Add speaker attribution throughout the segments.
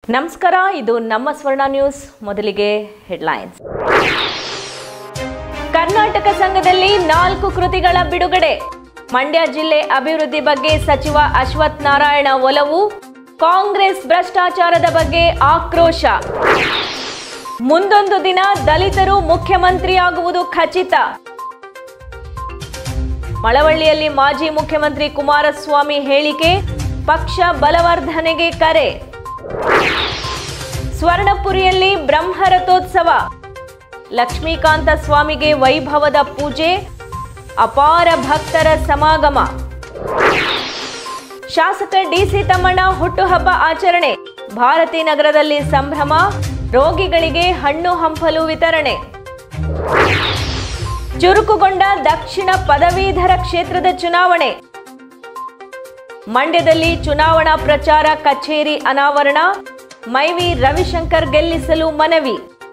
Speaker 1: ನಮಸ್ಕಾರ ಇದು ನಮ್ಮ ಸ್ವರ್ಣ ನ್ಯೂಸ್ ಮೊದಲಿಗೆ ಹೆಡ್ಲೈನ್ಸ್ ಕರ್ನಾಟಕ ಸಂಘದಲ್ಲಿ ನಾಲ್ಕು ಕೃತಿಗಳ ಬಿಡುಗಡೆ ಮಂಡ್ಯ ಜಿಲ್ಲೆ ಅಭಿವೃದ್ಧಿ ಬಗ್ಗೆ ಸಚಿವ ಅಶ್ವಥ್ ನಾರಾಯಣ ಒಲವು ಕಾಂಗ್ರೆಸ್ ಭ್ರಷ್ಟಾಚಾರದ ಬಗ್ಗೆ ಆಕ್ರೋಶ ಮುಂದೊಂದು ದಿನ ದಲಿತರು ಮುಖ್ಯಮಂತ್ರಿಯಾಗುವುದು ಖಚಿತ ಮಳವಳ್ಳಿಯಲ್ಲಿ ಮಾಜಿ ಮುಖ್ಯಮಂತ್ರಿ ಕುಮಾರಸ್ವಾಮಿ ಹೇಳಿಕೆ ಪಕ್ಷ ಬಲವರ್ಧನೆಗೆ ಕರೆ ಸ್ವರ್ಣಪುರಿಯಲ್ಲಿ ಬ್ರಹ್ಮರಥೋತ್ಸವ ಲಕ್ಷ್ಮೀಕಾಂತ ಸ್ವಾಮಿಗೆ ವೈಭವದ ಪೂಜೆ ಅಪಾರ ಭಕ್ತರ ಸಮಾಗಮ ಶಾಸಕ ಡಿಸಿ ತಮ್ಮಣ್ಣ ಹುಟ್ಟುಹಬ್ಬ ಆಚರಣೆ ಭಾರತಿ ನಗರದಲ್ಲಿ ಸಂಭ್ರಮ ರೋಗಿಗಳಿಗೆ ಹಣ್ಣು ಹಂಪಲು ವಿತರಣೆ ಚುರುಕುಗೊಂಡ ದಕ್ಷಿಣ ಪದವೀಧರ ಕ್ಷೇತ್ರದ ಚುನಾವಣೆ ಮಂಡ್ಯದಲ್ಲಿ ಚುನಾವಣಾ ಪ್ರಚಾರ ಕಚೇರಿ ಅನಾವರಣ ಮೈವಿ ರವಿಶಂಕರ್ ಗೆಲ್ಲಿಸಲು ಮನವಿ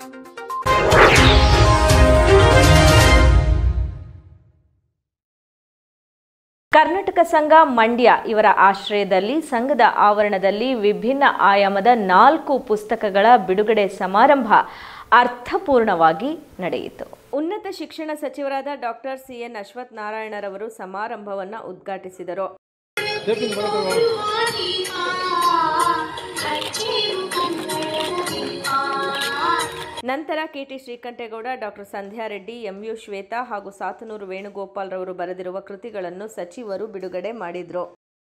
Speaker 1: ಕರ್ನಾಟಕ ಸಂಘ ಮಂಡ್ಯ ಇವರ ಆಶ್ರಯದಲ್ಲಿ ಸಂಘದ ಆವರಣದಲ್ಲಿ ವಿಭಿನ್ನ ಆಯಾಮದ ನಾಲ್ಕು ಪುಸ್ತಕಗಳ ಬಿಡುಗಡೆ ಸಮಾರಂಭ ಅರ್ಥಪೂರ್ಣವಾಗಿ ನಡೆಯಿತು ಉನ್ನತ ಶಿಕ್ಷಣ ಸಚಿವರಾದ ಡಾಕ್ಟರ್ ಸಿಎನ್ ಅಶ್ವಥ್ ನಾರಾಯಣರವರು ಸಮಾರಂಭವನ್ನು ಉದ್ಘಾಟಿಸಿದರು ನಂತರ KT Srikantegowda doctor Sandhya Reddy MU Shweta ಹಾಗೂ ಸಾತನೂರು ವೇಣುಗೋಪಾಲ್ ರವರು ಬರೆದಿರುವ ಕೃತಿಗಳನ್ನು ಸಚಿವರು ಬಿಡುಗಡೆ ಮಾಡಿದ್ರು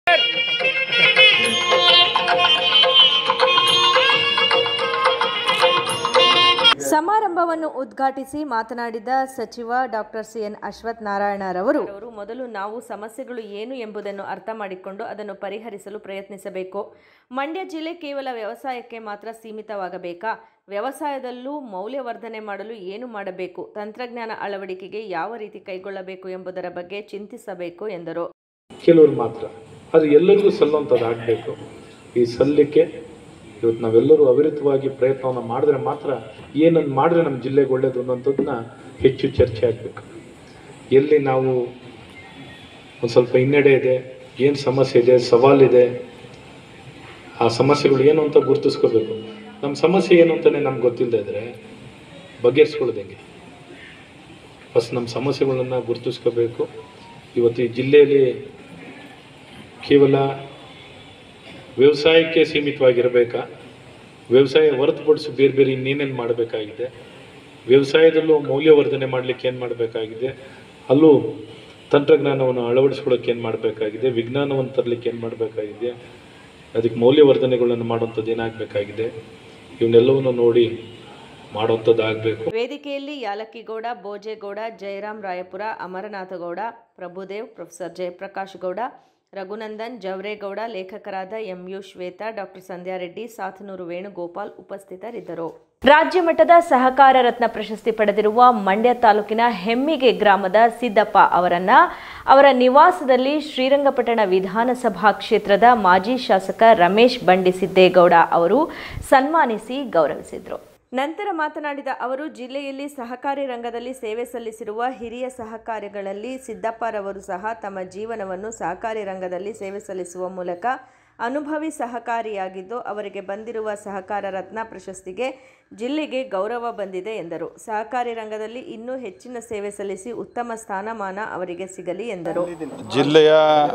Speaker 1: ಸಮಾರಂಭವನ್ನು ಉದ್ಘಾಟಿಸಿ ಮಾತನಾಡಿದ ಸಚಿವ ಡಾಕ್ಟರ್ ಸಿಎನ್ ಅಶ್ವಥ್ ನಾರಾಯಣರವರು ಅವರು ಮೊದಲು ನಾವು ಸಮಸ್ಯೆಗಳು ಏನು ಎಂಬುದನ್ನು ಅರ್ಥ ಮಾಡಿಕೊಂಡು ಅದನ್ನು ಪರಿಹರಿಸಲು ಪ್ರಯತ್ನಿಸಬೇಕು ಮಂಡ್ಯ ಜಿಲ್ಲೆ ಕೇವಲ ವ್ಯವಸಾಯಕ್ಕೆ ಮಾತ್ರ ಸೀಮಿತವಾಗಬೇಕಾ ವ್ಯವಸಾಯದಲ್ಲೂ ಮೌಲ್ಯವರ್ಧನೆ ಮಾಡಲು ಏನು ಮಾಡಬೇಕು ತಂತ್ರಜ್ಞಾನ ಅಳವಡಿಕೆಗೆ ಯಾವ ರೀತಿ ಕೈಗೊಳ್ಳಬೇಕು ಎಂಬುದರ ಬಗ್ಗೆ ಚಿಂತಿಸಬೇಕು ಎಂದರು
Speaker 2: ಕೆಲವರು ಮಾತ್ರ ಅದು ಎಲ್ಲರಿಗೂ ಸಲ್ಲುವಂಥದ್ದು ಆಗಬೇಕು ಈ ಸಲ್ಲಕ್ಕೆ ಇವತ್ತು ನಾವೆಲ್ಲರೂ ಅವಿರತವಾಗಿ ಪ್ರಯತ್ನವನ್ನು ಮಾಡಿದ್ರೆ ಮಾತ್ರ ಏನನ್ನು ಮಾಡಿದ್ರೆ ನಮ್ಮ ಜಿಲ್ಲೆಗೆ ಒಳ್ಳೇದು ಅನ್ನೋಂಥದ್ದನ್ನ ಹೆಚ್ಚು ಚರ್ಚೆ ಆಗಬೇಕು ಎಲ್ಲಿ ನಾವು ಒಂದು ಸ್ವಲ್ಪ ಹಿನ್ನಡೆ ಇದೆ ಏನು ಸಮಸ್ಯೆ ಇದೆ ಸವಾಲಿದೆ ಆ ಸಮಸ್ಯೆಗಳು ಏನು ಅಂತ ಗುರುತಿಸ್ಕೋಬೇಕು ನಮ್ಮ ಸಮಸ್ಯೆ ಏನು ಅಂತಲೇ ನಮ್ಗೆ ಗೊತ್ತಿಲ್ಲದೆ ಇದ್ದರೆ ಬಗೆಹರಿಸ್ಕೊಳ್ಳೋದು ಹೆಂಗೆ ಫಸ್ಟ್ ನಮ್ಮ ಸಮಸ್ಯೆಗಳನ್ನು ಗುರುತಿಸ್ಕೋಬೇಕು ಇವತ್ತು ಈ ಜಿಲ್ಲೆಯಲ್ಲಿ ಕೇವಲ ವ್ಯವಸಾಯಕ್ಕೆ ಸೀಮಿತವಾಗಿರಬೇಕಾ ವ್ಯವಸಾಯ ಹೊರತುಪಡಿಸಿ ಬೇರೆ ಬೇರೆ ಇನ್ನೇನೇನು ಮಾಡಬೇಕಾಗಿದೆ ವ್ಯವಸಾಯದಲ್ಲೂ ಮೌಲ್ಯವರ್ಧನೆ ಮಾಡಲಿಕ್ಕೆ ಏನು ಮಾಡಬೇಕಾಗಿದೆ ಅಲ್ಲೂ ತಂತ್ರಜ್ಞಾನವನ್ನು ಅಳವಡಿಸ್ಕೊಳ್ಳೋಕೆ ಏನು ಮಾಡಬೇಕಾಗಿದೆ ವಿಜ್ಞಾನವನ್ನು ತರಲಿಕ್ಕೆ ಏನು ಮಾಡಬೇಕಾಗಿದೆ ಅದಕ್ಕೆ ಮೌಲ್ಯವರ್ಧನೆಗಳನ್ನು ಮಾಡುವಂಥದ್ದು ಏನಾಗಬೇಕಾಗಿದೆ ಇವನ್ನೆಲ್ಲವನ್ನು ನೋಡಿ ಮಾಡುವಂಥದ್ದು ಆಗಬೇಕು
Speaker 1: ವೇದಿಕೆಯಲ್ಲಿ ಯಾಲಕ್ಕಿಗೌಡ ಬೋಜೇಗೌಡ ಜಯರಾಮ್ ರಾಯಪುರ ಅಮರನಾಥಗೌಡ ಪ್ರಭುದೇವ್ ಪ್ರೊಫೆಸರ್ ಜಯಪ್ರಕಾಶ್ ಗೌಡ ರಘುನಂದನ್ ಜವರೇಗೌಡ ಲೇಖಕರಾದ ಎಂಯು ಶ್ವೇತಾ ಡಾಕ್ಟರ್ ಸಂಧ್ಯಾ ರೆಡ್ಡಿ ಸಾತನೂರು ವೇಣುಗೋಪಾಲ್ ಉಪಸ್ಥಿತರಿದ್ದರು ರಾಜ್ಯ ಮಟ್ಟದ ಸಹಕಾರ ರತ್ನ ಪ್ರಶಸ್ತಿ ಪಡೆದಿರುವ ಮಂಡ್ಯ ತಾಲೂಕಿನ ಹೆಮ್ಮಿಗೆ ಗ್ರಾಮದ ಸಿದ್ದಪ್ಪ ಅವರನ್ನ ಅವರ ನಿವಾಸದಲ್ಲಿ ಶ್ರೀರಂಗಪಟ್ಟಣ ವಿಧಾನಸಭಾ ಕ್ಷೇತ್ರದ ಮಾಜಿ ಶಾಸಕ ರಮೇಶ್ ಬಂಡಿಸಿದ್ದೇಗೌಡ ಅವರು ಸನ್ಮಾನಿಸಿ ಗೌರವಿಸಿದರು ನಂತರ ಮಾತನಾಡಿದ ಅವರು ಜಿಲ್ಲೆಯಲ್ಲಿ ಸಹಕಾರಿ ರಂಗದಲ್ಲಿ ಸೇವೆ ಸಲ್ಲಿಸಿರುವ ಹಿರಿಯ ಸಹಕಾರಿಗಳಲ್ಲಿ ಸಿದ್ದಪ್ಪರವರು ಸಹ ತಮ್ಮ ಜೀವನವನ್ನು ಸಹಕಾರಿ ರಂಗದಲ್ಲಿ ಸೇವೆ ಸಲ್ಲಿಸುವ ಮೂಲಕ ಅನುಭವಿ ಸಹಕಾರಿಯಾಗಿದ್ದು ಅವರಿಗೆ ಬಂದಿರುವ ಸಹಕಾರ ರತ್ನ ಪ್ರಶಸ್ತಿಗೆ ಜಿಲ್ಲೆಗೆ ಗೌರವ ಬಂದಿದೆ ಎಂದರು ಸಹಕಾರಿ ರಂಗದಲ್ಲಿ ಇನ್ನೂ ಹೆಚ್ಚಿನ ಸೇವೆ ಸಲ್ಲಿಸಿ ಉತ್ತಮ ಸ್ಥಾನಮಾನ ಅವರಿಗೆ ಸಿಗಲಿ ಎಂದರು
Speaker 3: ಜಿಲ್ಲೆಯ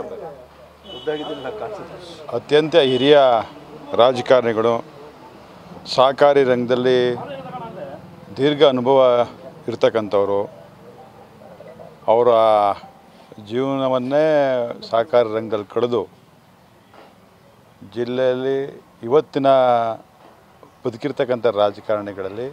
Speaker 3: ಅತ್ಯಂತ ಹಿರಿಯ ರಾಜಕಾರಣಿಗಳು ಸಹಕಾರಿ ರಂಗದಲ್ಲಿ ದೀರ್ಘ ಅನುಭವ ಇರ್ತಕ್ಕಂಥವ್ರು ಅವರ ಜೀವನವನ್ನೇ ಸಹಕಾರಿ ರಂಗದಲ್ಲಿ ಕಳೆದು ಜಿಲ್ಲೆಯಲ್ಲಿ ಇವತ್ತಿನ ಬದುಕಿರ್ತಕ್ಕಂಥ ರಾಜಕಾರಣಿಗಳಲ್ಲಿ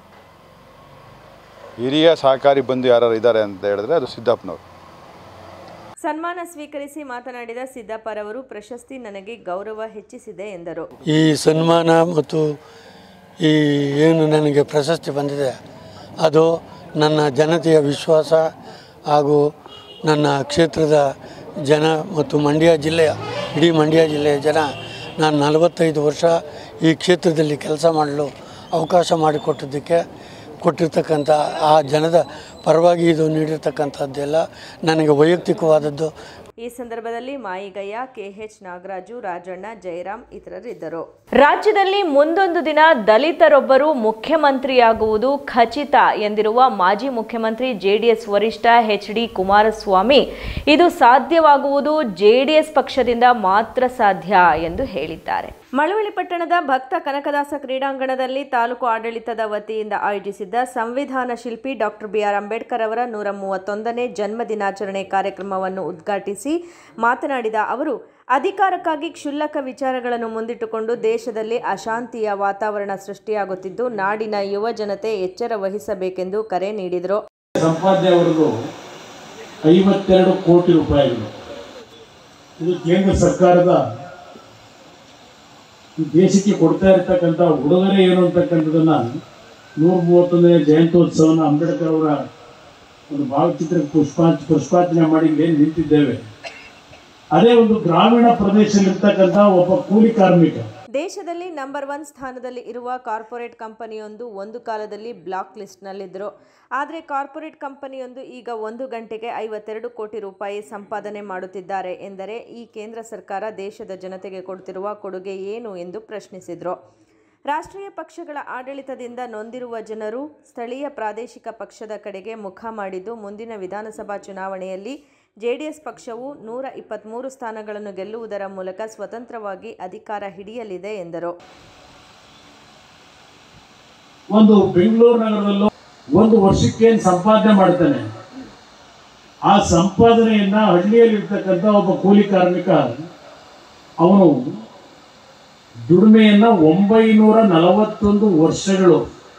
Speaker 3: ಹಿರಿಯ ಸಹಕಾರಿ ಬಂಧು ಯಾರು ಇದ್ದಾರೆ ಅಂತ ಹೇಳಿದ್ರೆ ಅದು ಸಿದ್ದಪ್ಪನವರು
Speaker 1: ಸನ್ಮಾನ ಸ್ವೀಕರಿಸಿ ಮಾತನಾಡಿದ ಸಿದ್ದಪ್ಪರವರು ಪ್ರಶಸ್ತಿ ನನಗೆ ಗೌರವ ಹೆಚ್ಚಿಸಿದೆ ಎಂದರು
Speaker 4: ಈ ಸನ್ಮಾನ ಮತ್ತು ಈ ಏನು ನನಗೆ ಪ್ರಶಸ್ತಿ ಬಂದಿದೆ ಅದು ನನ್ನ ಜನತೆಯ ವಿಶ್ವಾಸ ಹಾಗೂ ನನ್ನ ಕ್ಷೇತ್ರದ ಜನ ಮತ್ತು ಮಂಡ್ಯ ಜಿಲ್ಲೆಯ ಇಡೀ ಮಂಡ್ಯ ಜಿಲ್ಲೆಯ ಜನ ನಾನು ನಲವತ್ತೈದು ವರ್ಷ ಈ ಕ್ಷೇತ್ರದಲ್ಲಿ ಕೆಲಸ ಮಾಡಲು ಅವಕಾಶ ಮಾಡಿಕೊಟ್ಟಿದ್ದಕ್ಕೆ ಕೊಟ್ಟಿರ್ತಕ್ಕಂಥ ಆ ಜನದ ಪರವಾಗಿ ಇದು ನೀಡಿರ್ತಕ್ಕಂಥದ್ದೆಲ್ಲ ನನಗೆ ವೈಯಕ್ತಿಕವಾದದ್ದು
Speaker 1: ಈ ಸಂದರ್ಭದಲ್ಲಿ ಮಾಯಿಗಯ್ಯ ಕೆಎಚ್ ನಾಗರಾಜು ರಾಜಣ್ಣ ಜಯರಾಮ್ ಇತರರಿದ್ದರು ರಾಜ್ಯದಲ್ಲಿ ಮುಂದೊಂದು ದಿನ ದಲಿತರೊಬ್ಬರು ಮುಖ್ಯಮಂತ್ರಿಯಾಗುವುದು ಖಚಿತ ಎಂದಿರುವ ಮಾಜಿ ಮುಖ್ಯಮಂತ್ರಿ ಜೆಡಿಎಸ್ ವರಿಷ್ಠ ಎಚ್ ಡಿ ಕುಮಾರಸ್ವಾಮಿ ಇದು ಸಾಧ್ಯವಾಗುವುದು ಜೆಡಿಎಸ್ ಪಕ್ಷದಿಂದ ಮಾತ್ರ ಸಾಧ್ಯ ಎಂದು ಹೇಳಿದ್ದಾರೆ ಮಳವಳ್ಳಿ ಪಟ್ಟಣದ ಭಕ್ತ ಕನಕದಾಸ ಕ್ರೀಡಾಂಗಣದಲ್ಲಿ ತಾಲೂಕು ಆಡಳಿತದ ವತಿಯಿಂದ ಆಯೋಜಿಸಿದ್ದ ಸಂವಿಧಾನ ಶಿಲ್ಪಿ ಡಾಕ್ಟರ್ ಬಿಆರ್ ಅಂಬೇಡ್ಕರ್ ಅವರ ನೂರ ಮೂವತ್ತೊಂದನೇ ಜನ್ಮ ದಿನಾಚರಣೆ ಕಾರ್ಯಕ್ರಮವನ್ನು ಉದ್ಘಾಟಿಸಿ ಮಾತನಾಡಿದ ಅವರು ಅಧಿಕಾರಕ್ಕಾಗಿ ಕ್ಷುಲ್ಲಕ ವಿಚಾರಗಳನ್ನು ಮುಂದಿಟ್ಟುಕೊಂಡು ದೇಶದಲ್ಲಿ ಅಶಾಂತಿಯ ವಾತಾವರಣ ಸೃಷ್ಟಿಯಾಗುತ್ತಿದ್ದು ನಾಡಿನ ಯುವ ಜನತೆ ಎಚ್ಚರ ವಹಿಸಬೇಕೆಂದು ಕರೆ ನೀಡಿದರು
Speaker 5: ಸಂಪಾದನೆ ಅವರದು ಐವತ್ತೆರಡು ಕೋಟಿ ರೂಪಾಯಿಗಳು ಇದು ಕೇಂದ್ರ ಸರ್ಕಾರದ ಈ ದೇಶಕ್ಕೆ ಕೊಡ್ತಾ ಇರ್ತಕ್ಕಂಥ ಉಡುಗೊರೆ ಏನು ಅಂತಕ್ಕಂಥದ್ದನ್ನ ನೂರ ಮೂವತ್ತೊಂದನೇ ಜಯಂತ್ಯೋತ್ಸವನ ಅಂಬೇಡ್ಕರ್ ಅವರ ಒಂದು ಭಾವಚಿತ್ರಕ್ಕೆ ಪುಷ್ಪಾಂಚ ಪುಷ್ಪಾರ್ಚನೆ ಮಾಡಿ ಏನು ನಿಂತಿದ್ದೇವೆ ಅದೇ ಒಂದು ಗ್ರಾಮೀಣ ಪ್ರದೇಶದಲ್ಲಿರ್ತಕ್ಕಂಥ ಒಬ್ಬ ಕೂಲಿ ಕಾರ್ಮಿಕ
Speaker 1: ದೇಶದಲ್ಲಿ ನಂಬರ್ ಒನ್ ಸ್ಥಾನದಲ್ಲಿ ಇರುವ ಕಾರ್ಪೊರೇಟ್ ಕಂಪನಿಯೊಂದು ಒಂದು ಕಾಲದಲ್ಲಿ ಬ್ಲಾಕ್ ಲಿಸ್ಟ್ನಲ್ಲಿದ್ದರು ಆದರೆ ಕಾರ್ಪೊರೇಟ್ ಕಂಪನಿಯೊಂದು ಈಗ ಒಂದು ಗಂಟೆಗೆ ಐವತ್ತೆರಡು ಕೋಟಿ ರೂಪಾಯಿ ಸಂಪಾದನೆ ಮಾಡುತ್ತಿದ್ದಾರೆ ಎಂದರೆ ಈ ಕೇಂದ್ರ ಸರ್ಕಾರ ದೇಶದ ಜನತೆಗೆ ಕೊಡುತ್ತಿರುವ ಕೊಡುಗೆ ಏನು ಎಂದು ಪ್ರಶ್ನಿಸಿದರು ರಾಷ್ಟ್ರೀಯ ಪಕ್ಷಗಳ ಆಡಳಿತದಿಂದ ನೊಂದಿರುವ ಜನರು ಸ್ಥಳೀಯ ಪ್ರಾದೇಶಿಕ ಪಕ್ಷದ ಕಡೆಗೆ ಮುಖ ಮಾಡಿದ್ದು ಮುಂದಿನ ವಿಧಾನಸಭಾ ಚುನಾವಣೆಯಲ್ಲಿ ಜೆಡಿಎಸ್ ಪಕ್ಷವು ನೂರ ಇಪ್ಪತ್ತ್ಮೂರು ಸ್ಥಾನಗಳನ್ನು ಗೆಲ್ಲುವುದರ ಮೂಲಕ ಸ್ವತಂತ್ರವಾಗಿ ಅಧಿಕಾರ ಹಿಡಿಯಲಿದೆ ಎಂದರು
Speaker 5: ಒಂದು ಬೆಂಗಳೂರು ನಗರದಲ್ಲೂ ಒಂದು ವರ್ಷಕ್ಕೆ ಏನ್ ಸಂಪಾದನೆ ಮಾಡ್ತಾನೆ ಆ ಸಂಪಾದನೆಯನ್ನ ಹಳ್ಳಿಯಲ್ಲಿರ್ತಕ್ಕಂಥ ಒಬ್ಬ ಕೂಲಿ ಕಾರ್ಮಿಕ ಅವನು ದುಡಿಮೆಯನ್ನ ಒಂಬೈನೂರ ನಲವತ್ತೊಂದು ವರ್ಷಗಳು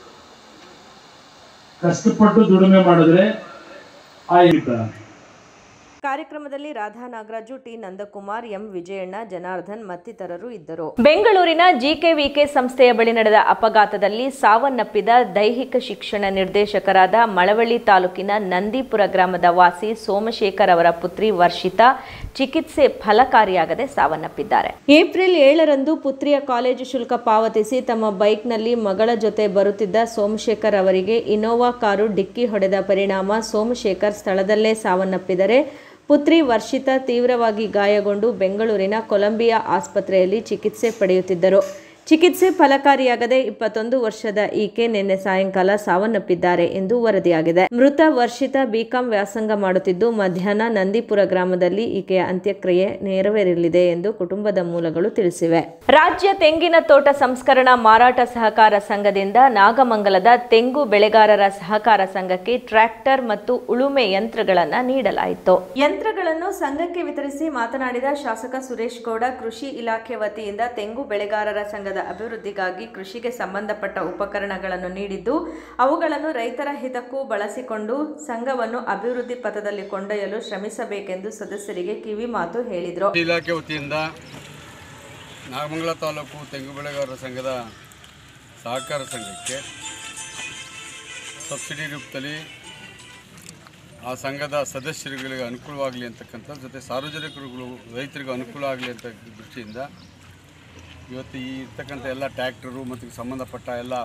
Speaker 5: ಕಷ್ಟಪಟ್ಟು ದುಡಿಮೆ ಮಾಡಿದ್ರೆ ಆ ಇರ್ತಾನೆ
Speaker 1: ಕಾರ್ಯಕ್ರಮದಲ್ಲಿ ರಾಧಾ ನಾಗರಾಜು ಟಿ ನಂದಕುಮಾರ್ ಎಂ ವಿಜಯಣ್ಣ ಜನಾರ್ದನ್ ಮತ್ತಿತರರು ಇದ್ದರು ಬೆಂಗಳೂರಿನ ಜಿಕೆವಿಕೆ ಸಂಸ್ಥೆಯ ಬಳಿ ನಡೆದ ಅಪಘಾತದಲ್ಲಿ ಸಾವನ್ನಪ್ಪಿದ ದೈಹಿಕ ಶಿಕ್ಷಣ ನಿರ್ದೇಶಕರಾದ ಮಳವಳ್ಳಿ ತಾಲೂಕಿನ ನಂದಿಪುರ ಗ್ರಾಮದ ವಾಸಿ ಸೋಮಶೇಖರ್ ಅವರ ಪುತ್ರಿ ವರ್ಷಿತಾ ಚಿಕಿತ್ಸೆ ಫಲಕಾರಿಯಾಗದೆ ಸಾವನ್ನಪ್ಪಿದ್ದಾರೆ ಏಪ್ರಿಲ್ ಏಳರಂದು ಪುತ್ರಿಯ ಕಾಲೇಜು ಶುಲ್ಕ ಪಾವತಿಸಿ ತಮ್ಮ ಬೈಕ್ನಲ್ಲಿ ಮಗಳ ಜೊತೆ ಬರುತ್ತಿದ್ದ ಸೋಮಶೇಖರ್ ಅವರಿಗೆ ಇನೋವಾ ಕಾರು ಡಿಕ್ಕಿ ಹೊಡೆದ ಪರಿಣಾಮ ಸೋಮಶೇಖರ್ ಸ್ಥಳದಲ್ಲೇ ಸಾವನ್ನಪ್ಪಿದರೆ ಪುತ್ರಿ ವರ್ಷಿತಾ ತೀವ್ರವಾಗಿ ಗಾಯಗೊಂಡು ಬೆಂಗಳೂರಿನ ಕೊಲಂಬಿಯಾ ಆಸ್ಪತ್ರೆಯಲ್ಲಿ ಚಿಕಿತ್ಸೆ ಪಡೆಯುತ್ತಿದ್ದರು ಚಿಕಿತ್ಸೆ ಫಲಕಾರಿಯಾಗದೆ ಇಪ್ಪತ್ತೊಂದು ವರ್ಷದ ಈಕೆ ನಿನ್ನೆ ಸಾಯಂಕಾಲ ಸಾವನ್ನಪ್ಪಿದ್ದಾರೆ ಎಂದು ವರದಿಯಾಗಿದೆ ಮೃತ ವರ್ಷಿತ ಬಿಕಾಂ ವ್ಯಾಸಂಗ ಮಾಡುತ್ತಿದ್ದು ಮಧ್ಯಾಹ್ನ ನಂದಿಪುರ ಗ್ರಾಮದಲ್ಲಿ ಈಕೆಯ ಅಂತ್ಯಕ್ರಿಯೆ ನೆರವೇರಲಿದೆ ಎಂದು ಕುಟುಂಬದ ಮೂಲಗಳು ತಿಳಿಸಿವೆ ರಾಜ್ಯ ತೆಂಗಿನ ತೋಟ ಸಂಸ್ಕರಣಾ ಮಾರಾಟ ಸಹಕಾರ ಸಂಘದಿಂದ ನಾಗಮಂಗಲದ ತೆಂಗು ಬೆಳೆಗಾರರ ಸಹಕಾರ ಸಂಘಕ್ಕೆ ಟ್ರ್ಯಾಕ್ಟರ್ ಮತ್ತು ಉಳುಮೆ ಯಂತ್ರಗಳನ್ನು ನೀಡಲಾಯಿತು ಯಂತ್ರಗಳನ್ನು ಸಂಘಕ್ಕೆ ವಿತರಿಸಿ ಮಾತನಾಡಿದ ಶಾಸಕ ಸುರೇಶ್ ಗೌಡ ಕೃಷಿ ಇಲಾಖೆ ವತಿಯಿಂದ ತೆಂಗು ಬೆಳೆಗಾರರ ಸಂಘದ ಅಭಿವೃದ್ಧಿಗಾಗಿ ಕೃಷಿಗೆ ಸಂಬಂಧಪಟ್ಟ ಉಪಕರಣಗಳನ್ನು ನೀಡಿದ್ದು ಅವುಗಳನ್ನು ರೈತರ ಹಿತಕ್ಕೂ ಬಳಸಿಕೊಂಡು ಸಂಘವನ್ನು ಅಭಿವೃದ್ಧಿ ಪಥದಲ್ಲಿ ಕೊಂಡೊಯ್ಯಲು ಶ್ರಮಿಸಬೇಕೆಂದು ಸದಸ್ಯರಿಗೆ ಕಿವಿ ಮಾತು ಹೇಳಿದರು
Speaker 6: ಇಲಾಖೆ ವತಿಯಿಂದ ನಾಗಮಂಗಲ ತಾಲೂಕು ತೆಂಗು ಬೆಳೆಗಾರರ ಸಂಘದ ಸಹಕಾರ ಸಂಘಕ್ಕೆ ಸಬ್ಸಿಡಿ ರೂಪದಲ್ಲಿ ಆ ಸಂಘದ ಸದಸ್ಯರುಗಳಿಗೆ ಅನುಕೂಲವಾಗಲಿ ಅಂತಕ್ಕಂಥ ಜೊತೆ ಸಾರ್ವಜನಿಕರುಗಳು ರೈತರಿಗೂ ಅನುಕೂಲ ಆಗಲಿ ಅಂತ ದೃಷ್ಟಿಯಿಂದ ಇವತ್ತು ಈ ಇರ್ತಕ್ಕಂಥ ಎಲ್ಲ ಟ್ಯಾಕ್ಟರು ಮತ್ತು ಸಂಬಂಧಪಟ್ಟ ಎಲ್ಲ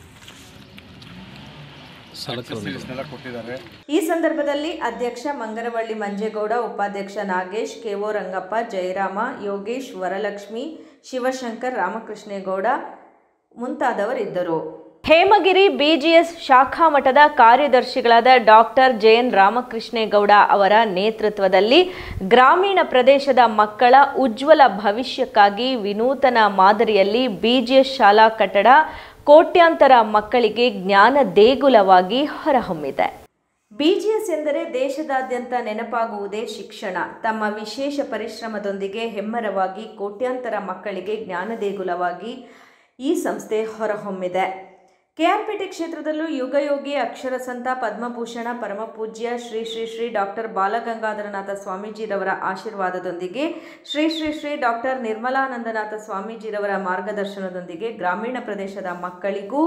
Speaker 6: accessories-ನೆಲ್ಲ ಕೊಟ್ಟಿದ್ದಾರೆ
Speaker 1: ಈ ಸಂದರ್ಭದಲ್ಲಿ ಅಧ್ಯಕ್ಷ ಮಂಗರವಳ್ಳಿ ಮಂಜೇಗೌಡ ಉಪಾಧ್ಯಕ್ಷ ನಾಗೇಶ್ ಕೆಒ ರಂಗಪ್ಪ ಜಯರಾಮ ಯೋಗೇಶ್ ವರಲಕ್ಷ್ಮಿ ಶಿವಶಂಕರ್ ರಾಮಕೃಷ್ಣೇಗೌಡ ಮುಂತಾದವರಿದ್ದರು ಹೇಮಗಿರಿ ಬಿಜಿಎಸ್ ಶಾಖಾ ಮಠದ ಕಾರ್ಯದರ್ಶಿಗಳಾದ ಡಾಕ್ಟರ್ ಜೆಎನ್ ರಾಮಕೃಷ್ಣೇಗೌಡ ಅವರ ನೇತೃತ್ವದಲ್ಲಿ ಗ್ರಾಮೀಣ ಪ್ರದೇಶದ ಮಕ್ಕಳ ಉಜ್ವಲ ಭವಿಷ್ಯಕ್ಕಾಗಿ ವಿನೂತನ ಮಾದರಿಯಲ್ಲಿ ಬಿಜಿಎಸ್ ಶಾಲಾ ಕಟ್ಟಡ ಕೋಟ್ಯಾಂತರ ಮಕ್ಕಳಿಗೆ ಜ್ಞಾನ ದೇಗುಲವಾಗಿ ಹೊರಹೊಮ್ಮಿದೆ ಬಿಜಿಎಸ್ ಎಂದರೆ ದೇಶದಾದ್ಯಂತ ನೆನಪಾಗುವುದೇ ಶಿಕ್ಷಣ ತಮ್ಮ ವಿಶೇಷ ಪರಿಶ್ರಮದೊಂದಿಗೆ ಹೆಮ್ಮರವಾಗಿ ಕೋಟ್ಯಾಂತರ ಮಕ್ಕಳಿಗೆ ಜ್ಞಾನದೇಗುಲವಾಗಿ ಈ ಸಂಸ್ಥೆ ಹೊರಹೊಮ್ಮಿದೆ ಕೆಆರ್ಪೇಟೆ ಕ್ಷೇತ್ರದಲ್ಲೂ ಯುಗಯೋಗಿ ಅಕ್ಷರಸಂತ ಪದ್ಮಭೂಷಣ ಪರಮಪೂಜ್ಯ ಶ್ರೀ ಶ್ರೀ ಶ್ರೀ ಡಾಕ್ಟರ್ ಬಾಲಗಂಗಾಧರನಾಥ ಸ್ವಾಮೀಜಿರವರ ಆಶೀರ್ವಾದದೊಂದಿಗೆ ಶ್ರೀ ಶ್ರೀ ಶ್ರೀ ಡಾಕ್ಟರ್ ನಿರ್ಮಲಾನಂದನಾಥ ಸ್ವಾಮೀಜಿರವರ ಮಾರ್ಗದರ್ಶನದೊಂದಿಗೆ ಗ್ರಾಮೀಣ ಪ್ರದೇಶದ ಮಕ್ಕಳಿಗೂ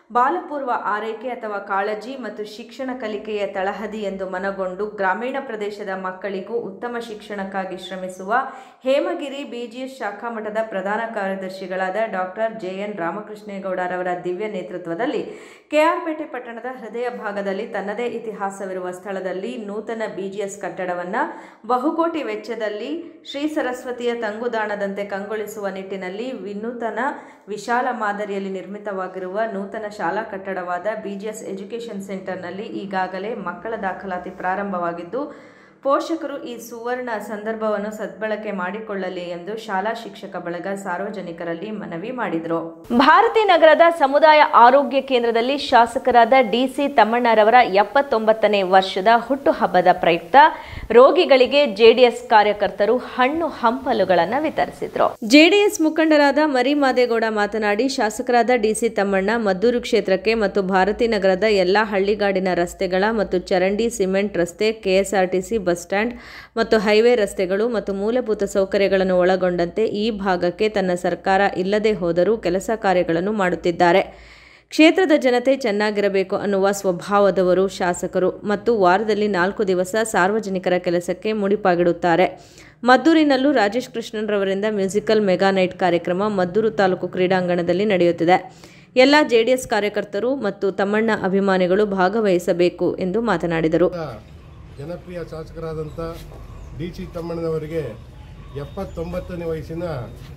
Speaker 1: ಬಾಲಪೂರ್ವ ಆರೈಕೆ ಅಥವಾ ಕಾಳಜಿ ಮತ್ತು ಶಿಕ್ಷಣ ಕಲಿಕೆಯ ತಳಹದಿ ಎಂದು ಮನಗೊಂಡು ಗ್ರಾಮೀಣ ಪ್ರದೇಶದ ಮಕ್ಕಳಿಗೂ ಉತ್ತಮ ಶಿಕ್ಷಣಕ್ಕಾಗಿ ಶ್ರಮಿಸುವ ಹೇಮಗಿರಿ ಬಿಜಿಎಸ್ ಶಾಖಾ ಮಠದ ಪ್ರಧಾನ ಕಾರ್ಯದರ್ಶಿಗಳಾದ ಡಾಕ್ಟರ್ ಜೆಎನ್ ರಾಮಕೃಷ್ಣೇಗೌಡರವರ ದಿವ್ಯ ನೇತೃತ್ವದಲ್ಲಿ ಕೆಆರ್ಪೇಟೆ ಪಟ್ಟಣದ ಹೃದಯ ಭಾಗದಲ್ಲಿ ತನ್ನದೇ ಇತಿಹಾಸವಿರುವ ಸ್ಥಳದಲ್ಲಿ ನೂತನ ಬಿಜಿಎಸ್ ಕಟ್ಟಡವನ್ನು ಬಹುಕೋಟಿ ವೆಚ್ಚದಲ್ಲಿ ಶ್ರೀ ಸರಸ್ವತಿಯ ತಂಗುದಾಣದಂತೆ ಕಂಗೊಳಿಸುವ ನಿಟ್ಟಿನಲ್ಲಿ ವಿನೂತನ ವಿಶಾಲ ಮಾದರಿಯಲ್ಲಿ ನಿರ್ಮಿತವಾಗಿರುವ ನೂತನ ಶಾಲಾ ಕಟ್ಟಡವಾದ ಬಿಜಿಎಸ್ ಎಜುಕೇಷನ್ ಸೆಂಟರ್ನಲ್ಲಿ ಈಗಾಗಲೇ ಮಕ್ಕಳ ದಾಖಲಾತಿ ಪ್ರಾರಂಭವಾಗಿದ್ದು ಪೋಷಕರು ಈ ಸುವರ್ಣ ಸಂದರ್ಭವನ್ನು ಸದ್ಬಳಕೆ ಮಾಡಿಕೊಳ್ಳಲಿ ಎಂದು ಶಾಲಾ ಶಿಕ್ಷಕ ಬಳಗ ಸಾರ್ವಜನಿಕರಲ್ಲಿ ಮನವಿ ಮಾಡಿದರು ಭಾರತಿ ನಗರದ ಸಮುದಾಯ ಆರೋಗ್ಯ ಕೇಂದ್ರದಲ್ಲಿ ಶಾಸಕರಾದ ಡಿಸಿ ತಮ್ಮಣ್ಣರವರ ಎಪ್ಪತ್ತೊಂಬತ್ತನೇ ವರ್ಷದ ಹುಟ್ಟುಹಬ್ಬದ ಪ್ರಯುಕ್ತ ರೋಗಿಗಳಿಗೆ ಜೆಡಿಎಸ್ ಕಾರ್ಯಕರ್ತರು ಹಣ್ಣು ಹಂಪಲುಗಳನ್ನು ವಿತರಿಸಿದರು ಜೆಡಿಎಸ್ ಮುಖಂಡರಾದ ಮರಿ ಮಾದೇಗೌಡ ಮಾತನಾಡಿ ಶಾಸಕರಾದ ಡಿಸಿ ತಮ್ಮಣ್ಣ ಮದ್ದೂರು ಕ್ಷೇತ್ರಕ್ಕೆ ಮತ್ತು ಭಾರತಿ ನಗರದ ಎಲ್ಲಾ ಹಳ್ಳಿಗಾಡಿನ ರಸ್ತೆಗಳ ಮತ್ತು ಚರಂಡಿ ಸಿಮೆಂಟ್ ರಸ್ತೆ ಕೆಎಸ್ಆರ್ಟಿಸಿ ಬಸ್ ಸ್ಟ್ಯಾಂಡ್ ಮತ್ತು ಹೈವೇ ರಸ್ತೆಗಳು ಮತ್ತು ಮೂಲಭೂತ ಸೌಕರ್ಯಗಳನ್ನು ಒಳಗೊಂಡಂತೆ ಈ ಭಾಗಕ್ಕೆ ತನ್ನ ಸರ್ಕಾರ ಇಲ್ಲದೆ ಹೋದರೂ ಕೆಲಸ ಕಾರ್ಯಗಳನ್ನು ಮಾಡುತ್ತಿದ್ದಾರೆ ಕ್ಷೇತ್ರದ ಜನತೆ ಚೆನ್ನಾಗಿರಬೇಕು ಅನ್ನುವ ಸ್ವಭಾವದವರು ಶಾಸಕರು ಮತ್ತು ವಾರದಲ್ಲಿ ನಾಲ್ಕು ದಿವಸ ಸಾರ್ವಜನಿಕರ ಕೆಲಸಕ್ಕೆ ಮುಡಿಪಾಗಿಡುತ್ತಾರೆ ಮದ್ದೂರಿನಲ್ಲೂ ರಾಜೇಶ್ ಕೃಷ್ಣನ್ರವರಿಂದ ಮ್ಯೂಸಿಕಲ್ ಮೆಗಾ ನೈಟ್ ಕಾರ್ಯಕ್ರಮ ಮದ್ದೂರು ತಾಲೂಕು ಕ್ರೀಡಾಂಗಣದಲ್ಲಿ ನಡೆಯುತ್ತಿದೆ ಎಲ್ಲ ಜೆಡಿಎಸ್ ಕಾರ್ಯಕರ್ತರು ಮತ್ತು ತಮ್ಮಣ್ಣ ಅಭಿಮಾನಿಗಳು ಭಾಗವಹಿಸಬೇಕು ಎಂದು ಮಾತನಾಡಿದರು
Speaker 7: ಜನಪ್ರಿಯ ಶಾಸಕರಾದಂಥ ಡಿ ಸಿ ತಮ್ಮಣ್ಣನವರಿಗೆ ಎಪ್ಪತ್ತೊಂಬತ್ತನೇ ವಯಸ್ಸಿನ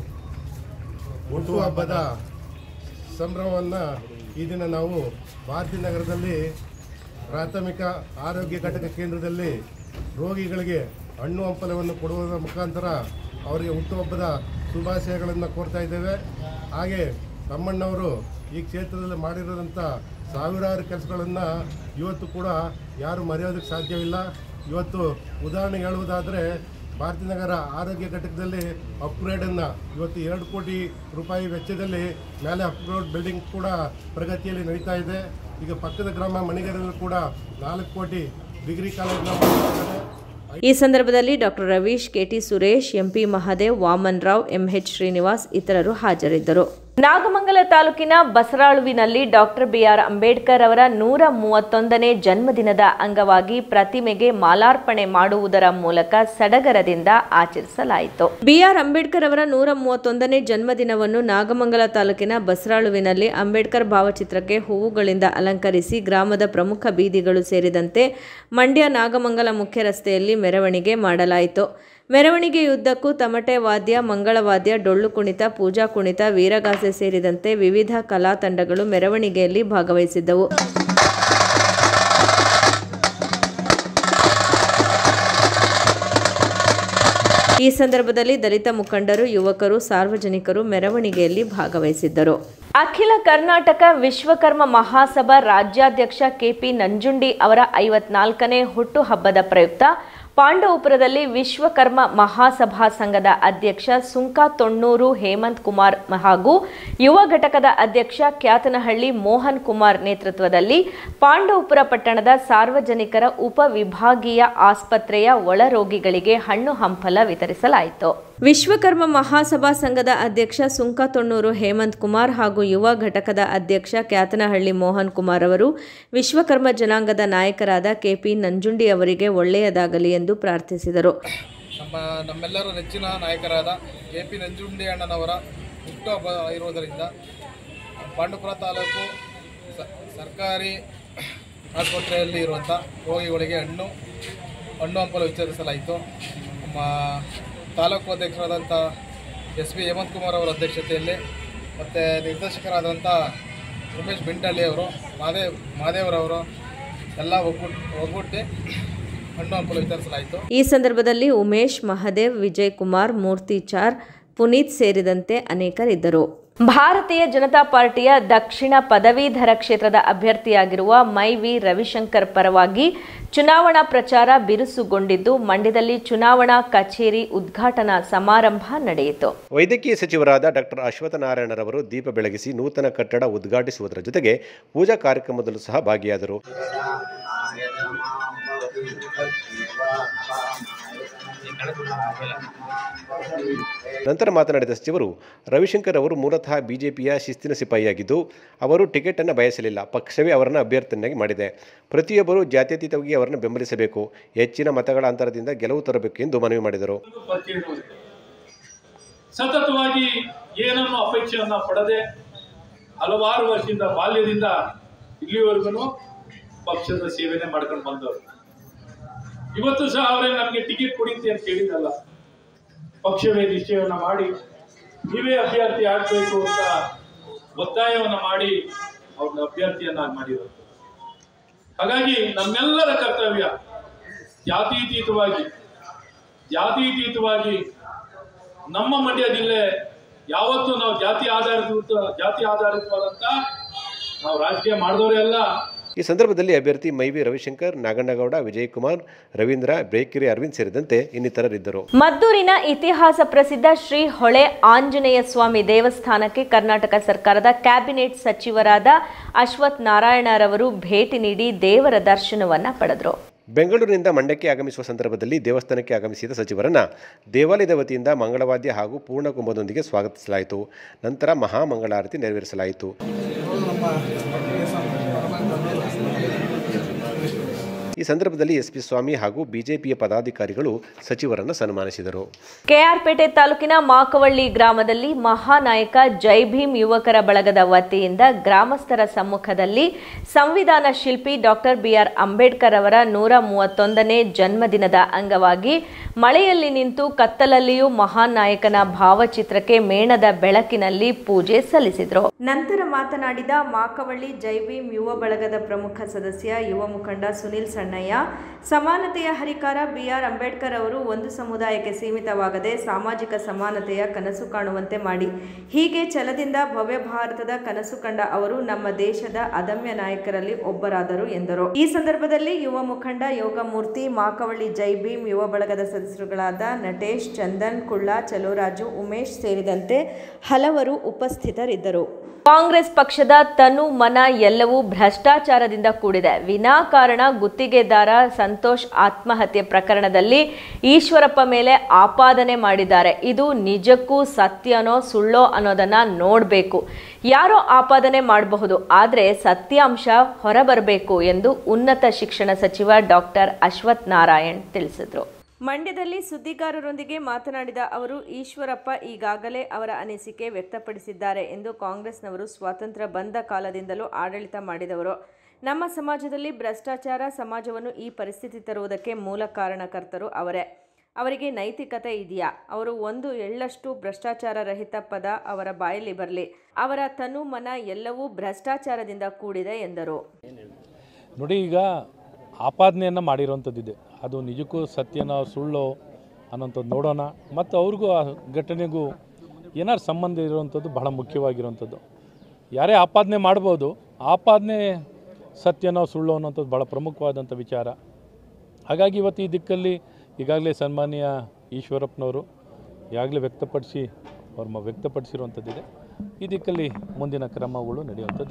Speaker 7: ಹುಟ್ಟುಹಬ್ಬದ ಸಂಭ್ರಮವನ್ನು ಈ ದಿನ ನಾವು ಭಾರತೀಯ ನಗರದಲ್ಲಿ ಪ್ರಾಥಮಿಕ ಆರೋಗ್ಯ ಘಟಕ ಕೇಂದ್ರದಲ್ಲಿ ರೋಗಿಗಳಿಗೆ ಹಣ್ಣು ಹಂಪಲವನ್ನು ಕೊಡುವುದರ ಮುಖಾಂತರ ಅವರಿಗೆ ಹುಟ್ಟುಹಬ್ಬದ ಶುಭಾಶಯಗಳನ್ನು ಕೋರ್ತಾ ಇದ್ದೇವೆ ಹಾಗೆ ತಮ್ಮಣ್ಣವರು ಈ ಕ್ಷೇತ್ರದಲ್ಲಿ ಮಾಡಿರೋದಂಥ ಸಾವಿರಾರು ಕೆಲಸಗಳನ್ನು ಇವತ್ತು ಕೂಡ ಯಾರು ಮರೆಯೋದಕ್ಕೆ ಸಾಧ್ಯವಿಲ್ಲ ಇವತ್ತು ಉದಾಹರಣೆ ಹೇಳುವುದಾದರೆ ಭಾರತೀನಗರ ಆರೋಗ್ಯ ಘಟಕದಲ್ಲಿ ಅಪ್ಗ್ರೇಡನ್ನು ಇವತ್ತು ಎರಡು ಕೋಟಿ ರೂಪಾಯಿ ವೆಚ್ಚದಲ್ಲಿ ಮೇಲೆ ಅಪ್ಗ್ರೇಡ್ ಬಿಲ್ಡಿಂಗ್ ಕೂಡ ಪ್ರಗತಿಯಲ್ಲಿ ನಡೀತಾ ಇದೆ ಈಗ ಪಕ್ಕದ ಗ್ರಾಮ ಮಣಿಗೆರೆಯಲ್ಲಿ ಕೂಡ ನಾಲ್ಕು ಕೋಟಿ ಡಿಗ್ರಿ ಕಾಲೇಜನ್ನ ಮಾಡಿದ್ದಾರೆ
Speaker 1: ಈ ಸಂದರ್ಭದಲ್ಲಿ doctor Ravish KT Suresh MP Mahadev Vaman Rao MH Srinivas ಇತರರು ಹಾಜರಿದ್ದರು ನಾಗಮಂಗಲ ತಾಲೂಕಿನ ಬಸರಾಳುವಿನಲ್ಲಿ ಡಾಕ್ಟರ್ ಬಿಆರ್ ಅಂಬೇಡ್ಕರ್ ಅವರ ನೂರ ಮೂವತ್ತೊಂದನೇ ಜನ್ಮದಿನದ ಅಂಗವಾಗಿ ಪ್ರತಿಮೆಗೆ ಮಾಲಾರ್ಪಣೆ ಮಾಡುವುದರ ಮೂಲಕ ಸಡಗರದಿಂದ ಆಚರಿಸಲಾಯಿತು ಬಿಆರ್ ಅಂಬೇಡ್ಕರ್ ಅವರ ನೂರ ಮೂವತ್ತೊಂದನೇ ಜನ್ಮದಿನವನ್ನು ನಾಗಮಂಗಲ ತಾಲೂಕಿನ ಬಸರಾಳುವಿನಲ್ಲಿ ಅಂಬೇಡ್ಕರ್ ಭಾವಚಿತ್ರಕ್ಕೆ ಹೂವುಗಳಿಂದ ಅಲಂಕರಿಸಿ ಗ್ರಾಮದ ಪ್ರಮುಖ ಬೀದಿಗಳು ಸೇರಿದಂತೆ ಮಂಡ್ಯ ನಾಗಮಂಗಲ ಮುಖ್ಯ ರಸ್ತೆಯಲ್ಲಿ ಮೆರವಣಿಗೆ ಮಾಡಲಾಯಿತು ಮೆರವಣಿಗೆಯುದ್ದಕ್ಕೂ ತಮಟೆ ವಾದ್ಯ ಮಂಗಳವಾದ್ಯ ಡೊಳ್ಳು ಕುಣಿತ ಪೂಜಾ ಕುಣಿತ ವೀರಗಾಸೆ ಸೇರಿದಂತೆ ವಿವಿಧ ಕಲಾ ತಂಡಗಳು ಮೆರವಣಿಗೆಯಲ್ಲಿ ಭಾಗವಹಿಸಿದ್ದವು ಈ ಸಂದರ್ಭದಲ್ಲಿ ದಲಿತ ಮುಖಂಡರು ಯುವಕರು ಸಾರ್ವಜನಿಕರು ಮೆರವಣಿಗೆಯಲ್ಲಿ ಭಾಗವಹಿಸಿದ್ದರು ಅಖಿಲ ಕರ್ನಾಟಕ ವಿಶ್ವಕರ್ಮ ಮಹಾಸಭಾ ರಾಜ್ಯಾಧ್ಯಕ್ಷ ಕೆಪಿ ನಂಜುಂಡಿ ಅವರ ಐವತ್ನಾಲ್ಕನೇ ಹುಟ್ಟುಹಬ್ಬದ ಪ್ರಯುಕ್ತ ಪಾಂಡವಪುರದಲ್ಲಿ ವಿಶ್ವಕರ್ಮ ಮಹಾಸಭಾ ಸಂಘದ ಅಧ್ಯಕ್ಷ ಸುಂಕ ತೊಣ್ಣೂರು ಹೇಮಂತ್ ಕುಮಾರ್ ಹಾಗೂ ಯುವ ಘಟಕದ ಅಧ್ಯಕ್ಷ ಕ್ಯಾತನಹಳ್ಳಿ ಮೋಹನ್ ಕುಮಾರ್ ನೇತೃತ್ವದಲ್ಲಿ ಪಾಂಡವಪುರ ಪಟ್ಟಣದ ಸಾರ್ವಜನಿಕರ ಉಪವಿಭಾಗೀಯ ಆಸ್ಪತ್ರೆಯ ಒಳರೋಗಿಗಳಿಗೆ ಹಣ್ಣು ಹಂಪಲ ವಿತರಿಸಲಾಯಿತು ವಿಶ್ವಕರ್ಮ ಮಹಾಸಭಾ ಸಂಘದ ಅಧ್ಯಕ್ಷ ಸುಂಕ ತೊಣ್ಣೂರು ಹೇಮಂತ್ ಕುಮಾರ್ ಹಾಗೂ ಯುವ ಘಟಕದ ಅಧ್ಯಕ್ಷ ಕ್ಯಾತನಹಳ್ಳಿ ಮೋಹನ್ ಕುಮಾರ್ ಅವರು ವಿಶ್ವಕರ್ಮ ಜನಾಂಗದ ನಾಯಕರಾದ ಕೆಪಿ ನಂಜುಂಡಿ ಅವರಿಗೆ ಒಳ್ಳೆಯದಾಗಲಿ ಎಂದು ಪ್ರಾರ್ಥಿಸಿದರು
Speaker 8: ನಮ್ಮ ನಮ್ಮೆಲ್ಲರ ನೆಚ್ಚಿನ ನಾಯಕರಾದ ಕೆ ಪಿ ನಂಜುಂಡಿ ಅಣ್ಣನವರ ಹುಟ್ಟುಹಬ್ಬ ಇರುವುದರಿಂದ ಪಾಂಡುಪುರ ತಾಲೂಕು ಸ- ಸರ್ಕಾರಿ ಆಸ್ಪತ್ರೆಯಲ್ಲಿ ಇರುವಂಥ ರೋಗಿಗಳಿಗೆ ಹಣ್ಣು ಹಣ್ಣು ಹಂಪಲು ವಿತರಿಸಲಾಯಿತು ನಮ್ಮ ತಾಲೂಕು ಅಧ್ಯಕ್ಷರಾದಂಥ ಎಸ್ ಪಿ ಹೇಮಂತ್ ಕುಮಾರ್ ಅವರ ಅಧ್ಯಕ್ಷತೆಯಲ್ಲಿ ಮತ್ತು ನಿರ್ದೇಶಕರಾದಂಥ ಉಮೇಶ್ ಬಿಂಟಳ್ಳಿ ಅವರು ಮಾದೇವ್ ಮಾದೇವರವರು ಎಲ್ಲ ಒಗ್ಗೂಟ್ ಒಗ್ಗೂಡಿ ಹಣ್ಣು ಹಂಪಲು ವಿತರಿಸಲಾಯಿತು
Speaker 1: ಈ ಸಂದರ್ಭದಲ್ಲಿ ಉಮೇಶ್ ಮಹದೇವ್ ವಿಜಯ್ ಕುಮಾರ್ ಮೂರ್ತಿಚಾರ್ ಪುನೀತ್ ಸೇರಿದಂತೆ ಅನೇಕರಿದ್ದರು ಭಾರತೀಯ ಜನತಾ ಪಾರ್ಟಿಯ ದಕ್ಷಿಣ ಪದವೀಧರ ಕ್ಷೇತ್ರದ ಅಭ್ಯರ್ಥಿಯಾಗಿರುವ ಮೈ ವಿ ರವಿಶಂಕರ್ ಪರವಾಗಿ ಚುನಾವಣಾ ಪ್ರಚಾರ ಬಿರುಸುಗೊಂಡಿದ್ದು ಮಂಡ್ಯದಲ್ಲಿ ಚುನಾವಣಾ ಕಚೇರಿ ಉದ್ಘಾಟನಾ ಸಮಾರಂಭ ನಡೆಯಿತು
Speaker 9: ವೈದ್ಯಕೀಯ ಸಚಿವರಾದ ಡಾಕ್ಟರ್ ಅಶ್ವತ್ಥನಾರಾಯಣರವರು ದೀಪ ಬೆಳಗಿಸಿ ನೂತನ ಕಟ್ಟಡ ಉದ್ಘಾಟಿಸುವುದರ ಜೊತೆಗೆ ಪೂಜಾ ಕಾರ್ಯಕ್ರಮದಲ್ಲೂ ಸಹ ಭಾಗಿಯಾದರು ನಂತರ ಮಾತನಾಡಿದ ಸಚಿವರು ರವಿಶಂಕರ್ ಅವರು ಮೂಲತಃ ಬಿಜೆಪಿಯ ಶಿಸ್ತಿನ ಸಿಪಾಯಿಯಾಗಿದ್ದು ಅವರು ಟಿಕೆಟನ್ನು ಬಯಸಲಿಲ್ಲ ಪಕ್ಷವೇ ಅವರನ್ನು ಅಭ್ಯರ್ಥಿಯನ್ನಾಗಿ ಮಾಡಿದೆ ಪ್ರತಿಯೊಬ್ಬರೂ ಜಾತ್ಯತೀತವಾಗಿ ಅವರನ್ನು ಬೆಂಬಲಿಸಬೇಕು ಹೆಚ್ಚಿನ ಮತಗಳ ಅಂತರದಿಂದ ಗೆಲುವು ತರಬೇಕು ಎಂದು ಮನವಿ ಮಾಡಿದರು
Speaker 10: ಪರಿಚಯ ಇರುವುದು. ಸತತವಾಗಿ ಏನನ್ನು ಅಪೇಕ್ಷೆಯನ್ನ ಪಡದೆ ಹಲವಾರು ವರ್ಷದಿಂದ ಬಾಲ್ಯದಿಂದ ಇಲ್ಲಿವರೆಗೂ ಪಕ್ಷದ ಸೇವೆನೆ ಮಾಡ್ಕೊಂಡು ಬಂದವರು ಇವತ್ತು ಸಹ ಅವರೇ ನಮಗೆ ಟಿಕೆಟ್ ಕೊಡಿ ಅಂತ ಕೇಳಿದಲ್ಲ ಪಕ್ಷವೇ ನಿಶ್ಚಯವನ್ನ ಮಾಡಿ ನೀವೇ ಅಭ್ಯರ್ಥಿ ಆಗ್ಬೇಕು ಅಂತ ಒತ್ತಾಯವನ್ನ ಮಾಡಿ ಅವ್ರನ್ನ ಅಭ್ಯರ್ಥಿಯನ್ನಾಗಿ ಮಾಡಿದರು ಹಾಗಾಗಿ ನಮ್ಮೆಲ್ಲರ ಕರ್ತವ್ಯ ಜಾತೀತೀತವಾಗಿ ಜಾತೀತೀತವಾಗಿ ನಮ್ಮ ಮಂಡ್ಯ ಜಿಲ್ಲೆ ಯಾವತ್ತೂ ನಾವು ಜಾತಿ ಆಧಾರಿತ ಜಾತಿ ಆಧಾರಿತವಾದಂತ ನಾವು ರಾಜಕೀಯ ಮಾಡಿದವರೇ ಅಲ್ಲ
Speaker 9: ಈ ಸಂದರ್ಭದಲ್ಲಿ ಅಭ್ಯರ್ಥಿ ಮೈವಿ ರವಿಶಂಕರ್ ನಾಗಣ್ಣಗೌಡ ವಿಜಯಕುಮಾರ್ ರವೀಂದ್ರ ಬ್ರೇಕಿರಿ ಅರವಿಂದ್ ಸೇರಿದಂತೆ ಇನ್ನಿತರರಿದ್ದರು
Speaker 1: ಮದ್ದೂರಿನ ಇತಿಹಾಸ ಪ್ರಸಿದ್ಧ ಶ್ರೀ ಹೊಳೆ ಆಂಜನೇಯ ಸ್ವಾಮಿ ದೇವಸ್ಥಾನಕ್ಕೆ ಕರ್ನಾಟಕ ಸರ್ಕಾರದ ಕ್ಯಾಬಿನೆಟ್ ಸಚಿವರಾದ ಅಶ್ವಥ್ ನಾರಾಯಣರವರು ಭೇಟಿ ನೀಡಿ ದೇವರ ದರ್ಶನವನ್ನ ಪಡೆದರು
Speaker 9: ಬೆಂಗಳೂರಿನಿಂದ ಮಂಡ್ಯಕ್ಕೆ ಆಗಮಿಸುವ ಸಂದರ್ಭದಲ್ಲಿ ದೇವಸ್ಥಾನಕ್ಕೆ ಆಗಮಿಸಿದ ಸಚಿವರನ್ನ ದೇವಾಲಯದ ವತಿಯಿಂದ ಮಂಗಳವಾದ್ಯ ಹಾಗೂ ಪೂರ್ಣಕುಂಭದೊಂದಿಗೆ ಸ್ವಾಗತಿಸಲಾಯಿತು ನಂತರ ಮಹಾಮಂಗಳಾರತಿ ನೆರವೇರಿಸಲಾಯಿತು ಈ ಸಂದರ್ಭದಲ್ಲಿ ಎಸ್ಪಿ ಸ್ವಾಮಿ ಹಾಗೂ ಬಿಜೆಪಿಯ ಪದಾಧಿಕಾರಿಗಳು ಸಚಿವರನ್ನು ಸನ್ಮಾನಿಸಿದರು
Speaker 1: ಕೆಆರ್ಪೇಟೆ ತಾಲೂಕಿನ ಮಾಕವಳ್ಳಿ ಗ್ರಾಮದಲ್ಲಿ ಮಹಾನಾಯಕ ಜೈ ಭೀಮ್ ಯುವಕರ ಬಳಗದ ವತಿಯಿಂದ ಗ್ರಾಮಸ್ಥರ ಸಮ್ಮುಖದಲ್ಲಿ ಸಂವಿಧಾನ ಶಿಲ್ಪಿ ಡಾಕ್ಟರ್ ಬಿಆರ್ ಅಂಬೇಡ್ಕರ್ ಅವರ ನೂರ ಮೂವತ್ತೊಂದನೇ ಜನ್ಮದಿನದ ಅಂಗವಾಗಿ ಮಳೆಯಲ್ಲಿ ನಿಂತು ಕತ್ತಲಲ್ಲಿಯೂ ಮಹಾನ್ ನಾಯಕನ ಭಾವಚಿತ್ರಕ್ಕೆ ಮೇಣದ ಬೆಳಕಿನಲ್ಲಿ ಪೂಜೆ ಸಲ್ಲಿಸಿದರು ನಂತರ ಮಾತನಾಡಿದ ಮಾಕವಳ್ಳಿ ಜೈ ಭೀಮ್ ಯುವ ಬಳಗದ ಪ್ರಮುಖ ಸದಸ್ಯ ಯುವ ಮುಖಂಡ ಸುನಿಲ್ ಸಣ್ಣಯ್ಯ ಸಮಾನತೆಯ ಹರಿಕಾರ ಬಿಆರ್ ಅಂಬೇಡ್ಕರ್ ಅವರು ಒಂದು ಸಮುದಾಯಕ್ಕೆ ಸೀಮಿತವಾಗದೆ ಸಾಮಾಜಿಕ ಸಮಾನತೆಯ ಕನಸು ಕಾಣುವಂತೆ ಮಾಡಿ ಹೀಗೆ ಛಲದಿಂದ ಭವ್ಯ ಭಾರತದ ಕನಸು ಕಂಡ ಅವರು ನಮ್ಮ ದೇಶದ ಅದಮ್ಯ ನಾಯಕರಲ್ಲಿ ಒಬ್ಬರಾದರು ಎಂದರು ಈ ಸಂದರ್ಭದಲ್ಲಿ ಯುವ ಮುಖಂಡ ಯೋಗಮೂರ್ತಿ ಮಾಕವಳ್ಳಿ ಜೈ ಭೀಮ್ ಯುವ ಬಳಗದ ಸದಸ್ಯರುಗಳಾದ ನಟೇಶ್ ಚಂದನ್ ಕುಳ್ಳ ಚಲೋರಾಜು ಉಮೇಶ್ ಸೇರಿದಂತೆ ಹಲವರು ಉಪಸ್ಥಿತರಿದ್ದರು ಕಾಂಗ್ರೆಸ್ ಪಕ್ಷದ ತನು ಮನ ಎಲ್ಲವೂ ಭ್ರಷ್ಟಾಚಾರದಿಂದ ಕೂಡಿದೆ ವಿನಾಕಾರಣ ಗುತ್ತಿಗೆದಾರ ಸಂತೋಷ್ ಆತ್ಮಹತ್ಯೆ ಪ್ರಕರಣದಲ್ಲಿ ಈಶ್ವರಪ್ಪ ಮೇಲೆ ಆಪಾದನೆ ಮಾಡಿದ್ದಾರೆ ಇದು ನಿಜಕ್ಕೂ ಸತ್ಯನೋ ಸುಳ್ಳೋ ಅನ್ನೋದನ್ನ ನೋಡಬೇಕು ಯಾರೋ ಆಪಾದನೆ ಮಾಡಬಹುದು ಆದರೆ ಸತ್ಯಾಂಶ ಹೊರಬರಬೇಕು ಎಂದು ಉನ್ನತ ಶಿಕ್ಷಣ ಸಚಿವ ಡಾಕ್ಟರ್ ಅಶ್ವಥ್ ನಾರಾಯಣ್ ತಿಳಿಸಿದರು ಮಂಡ್ಯದಲ್ಲಿ ಸುದ್ದಿಗಾರರೊಂದಿಗೆ ಮಾತನಾಡಿದ ಅವರು ಈಶ್ವರಪ್ಪ ಈಗಾಗಲೇ ಅವರ ಅನಿಸಿಕೆ ವ್ಯಕ್ತಪಡಿಸಿದ್ದಾರೆ ಎಂದು ಕಾಂಗ್ರೆಸ್ನವರು ಸ್ವಾತಂತ್ರ್ಯ ಬಂದ ಕಾಲದಿಂದಲೂ ಆಡಳಿತ ಮಾಡಿದವರು ನಮ್ಮ ಸಮಾಜದಲ್ಲಿ ಭ್ರಷ್ಟಾಚಾರ ಸಮಾಜವನ್ನು ಈ ಪರಿಸ್ಥಿತಿ ತರುವುದಕ್ಕೆ ಮೂಲ ಕಾರಣಕರ್ತರು ಅವರೇ ಅವರಿಗೆ ನೈತಿಕತೆ ಇದೆಯಾ ಅವರು ಒಂದು ಎಳ್ಳಷ್ಟು ಭ್ರಷ್ಟಾಚಾರ ರಹಿತ ಪದ ಅವರ ಬಾಯಲ್ಲಿ ಬರಲಿ ಅವರ ತನು ಮನ ಎಲ್ಲವೂ ಭ್ರಷ್ಟಾಚಾರದಿಂದ ಕೂಡಿದೆ ಎಂದರು
Speaker 10: ನೋಡಿ ಈಗ ಆಪಾದನೆಯನ್ನು ಮಾಡಿರೋಂಥದ್ದಿದೆ ಅದು ನಿಜಕ್ಕೂ ಸತ್ಯನ ಸುಳ್ಳು ಅನ್ನೋಂಥದ್ದು ನೋಡೋಣ ಮತ್ತು ಅವ್ರಿಗೂ ಆ ಘಟನೆಗೂ ಏನಾರು ಸಂಬಂಧ ಇರುವಂಥದ್ದು ಬಹಳ ಮುಖ್ಯವಾಗಿರುವಂಥದ್ದು ಯಾರೇ ಆಪಾದನೆ ಮಾಡ್ಬೋದು ಆಪಾದನೆ ಸತ್ಯನೋ ಸುಳ್ಳು ಅನ್ನೋಂಥದ್ದು ಭಾಳ ಪ್ರಮುಖವಾದಂಥ ವಿಚಾರ ಹಾಗಾಗಿ ಇವತ್ತು ಈ ದಿಕ್ಕಲ್ಲಿ ಈಗಾಗಲೇ ಸನ್ಮಾನ್ಯ ಈಶ್ವರಪ್ಪನವರು ಈಗಾಗಲೇ ವ್ಯಕ್ತಪಡಿಸಿ ಅವ್ರ ಮ- ವ್ಯಕ್ತಪಡಿಸಿರುವಂಥದ್ದಿದೆ ಈ ದಿಕ್ಕಲ್ಲಿ ಮುಂದಿನ ಕ್ರಮಗಳು ನಡೆಯುವಂಥದ್ದು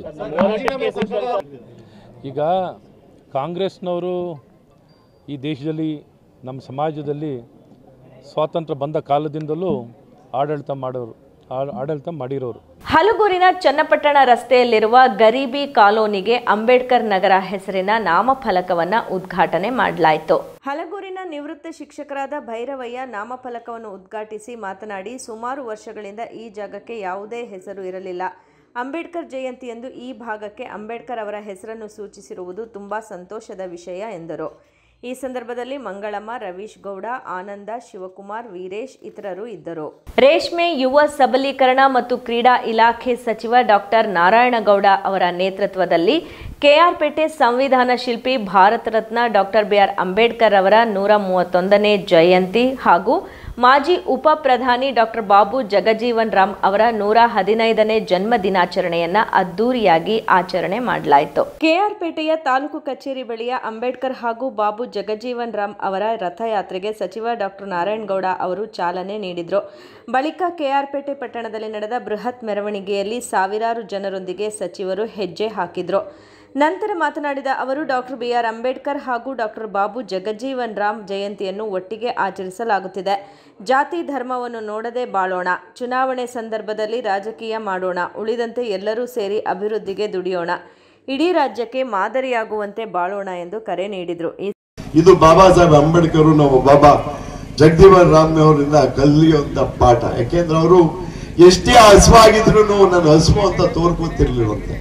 Speaker 10: ಈಗ ಕಾಂಗ್ರೆಸ್ನವರು ಈ ದೇಶದಲ್ಲಿ ನಮ್ಮ ಸಮಾಜದಲ್ಲಿ ಸ್ವಾತಂತ್ರ್ಯ ಬಂದ ಕಾಲದಿಂದಲೂ ಆಡಳಿತ ಮಾಡೋರು ಆ- ಆಡಳಿತ ಮಾಡಿರೋರು
Speaker 1: ಹಲಗೂರಿನ ಚನ್ನಪಟ್ಟಣ ರಸ್ತೆಯಲ್ಲಿರುವ ಗರೀಬಿ ಕಾಲೋನಿಗೆ ಅಂಬೇಡ್ಕರ್ ನಗರ ಹೆಸರಿನ ನಾಮಫಲಕವನ್ನ ಉದ್ಘಾಟನೆ ಮಾಡಲಾಯಿತು ಹಲಗೂರಿನ ನಿವೃತ್ತ ಶಿಕ್ಷಕರಾದ ಭೈರವಯ್ಯ ನಾಮಫಲಕವನ್ನು ಉದ್ಘಾಟಿಸಿ ಮಾತನಾಡಿ ಸುಮಾರು ವರ್ಷಗಳಿಂದ ಈ ಜಾಗಕ್ಕೆ ಯಾವುದೇ ಹೆಸರು ಇರಲಿಲ್ಲ ಅಂಬೇಡ್ಕರ್ ಜಯಂತಿಯಂದು ಈ ಭಾಗಕ್ಕೆ ಅಂಬೇಡ್ಕರ್ ಅವರ ಹೆಸರನ್ನು ಸೂಚಿಸಿರುವುದು ತುಂಬಾ ಸಂತೋಷದ ವಿಷಯ ಎಂದರು ಈ ಸಂದರ್ಭದಲ್ಲಿ ಮಂಗಳಮ್ಮ ರವೀಶ್ ಗೌಡ ಆನಂದ ಶಿವಕುಮಾರ್ ವೀರೇಶ್ ಇತರರು ಇದ್ದರು ರೇಷ್ಮೆ ಯುವ ಸಬಲೀಕರಣ ಮತ್ತು ಕ್ರೀಡಾ ಇಲಾಖೆ ಸಚಿವ ಡಾಕ್ಟರ್ ನಾರಾಯಣಗೌಡ ಅವರ ನೇತೃತ್ವದಲ್ಲಿ ಕೆಆರ್ಪೇಟೆ ಸಂವಿಧಾನ ಶಿಲ್ಪಿ ಭಾರತ ರತ್ನ ಡಾಕ್ಟರ್ ಬಿಆರ್ ಅಂಬೇಡ್ಕರ್ ಅವರ ನೂರ ಮೂವತ್ತೊಂದನೇ ಜಯಂತಿ ಹಾಗೂ ಮಾಜಿ ಉಪ ಪ್ರಧಾನಿ ಡಾಕ್ಟರ್ ಬಾಬು ಜಗಜೀವನ್ ರಾಮ್ ಅವರ ನೂರ ಹದಿನೈದನೇ ಜನ್ಮ ದಿನಾಚರಣೆಯನ್ನ ಅದ್ದೂರಿಯಾಗಿ ಆಚರಣೆ ಮಾಡಲಾಯಿತು ಕೆಆರ್ಪೇಟೆಯ ತಾಲೂಕು ಕಚೇರಿ ಬಳಿಯ ಅಂಬೇಡ್ಕರ್ ಹಾಗೂ ಬಾಬು ಜಗಜೀವನ್ ರಾಮ್ ಅವರ ರಥಯಾತ್ರೆಗೆ ಸಚಿವ ಡಾಕ್ಟರ್ ನಾರಾಯಣಗೌಡ ಅವರು ಚಾಲನೆ ನೀಡಿದರು ಬಳಿಕ ಕೆಆರ್ಪೇಟೆ ಪಟ್ಟಣದಲ್ಲಿ ನಡೆದ ಬೃಹತ್ ಮೆರವಣಿಗೆಯಲ್ಲಿ ಸಾವಿರಾರು ಜನರೊಂದಿಗೆ ಸಚಿವರು ಹೆಜ್ಜೆ ಹಾಕಿದ್ರು ನಂತರ ಮಾತನಾಡಿದ ಅವರು ಡಾಕ್ಟರ್ ಬಿಆರ್ ಅಂಬೇಡ್ಕರ್ ಹಾಗೂ ಡಾಕ್ಟರ್ ಬಾಬು ಜಗಜ್ಜೀವನ್ ರಾಮ್ ಜಯಂತಿಯನ್ನು ಒಟ್ಟಿಗೆ ಆಚರಿಸಲಾಗುತ್ತಿದೆ ಜಾತಿ ಧರ್ಮವನ್ನು ನೋಡದೆ ಬಾಳೋಣ ಚುನಾವಣೆ ಸಂದರ್ಭದಲ್ಲಿ ರಾಜಕೀಯ ಮಾಡೋಣ ಉಳಿದಂತೆ ಎಲ್ಲರೂ ಸೇರಿ ಅಭಿವೃದ್ಧಿಗೆ ದುಡಿಯೋಣ ಇಡೀ ರಾಜ್ಯಕ್ಕೆ ಮಾದರಿಯಾಗುವಂತೆ ಬಾಳೋಣ ಎಂದು ಕರೆ ನೀಡಿದರು ಈ
Speaker 11: ಇದು ಬಾಬಾ ಸಾಹೇಬ್ ಅಂಬೇಡ್ಕರ್ ನಾವು ಬಾಬಾ ಜಗದೀವನ್ ರಾಮ್ ಅವರಿಂದ ಕಲಿಯುವಂತ ಪಾಠ ಯಾಕೆಂದ್ರೆ ಅವರು ಎಷ್ಟೇ ಹಸುವಾಗಿದ್ರು ನಾನು ಹಸುವು ಅಂತ ತೋರ್ಕೊಂತಿರ್ಲಿಲ್ವಂತೆ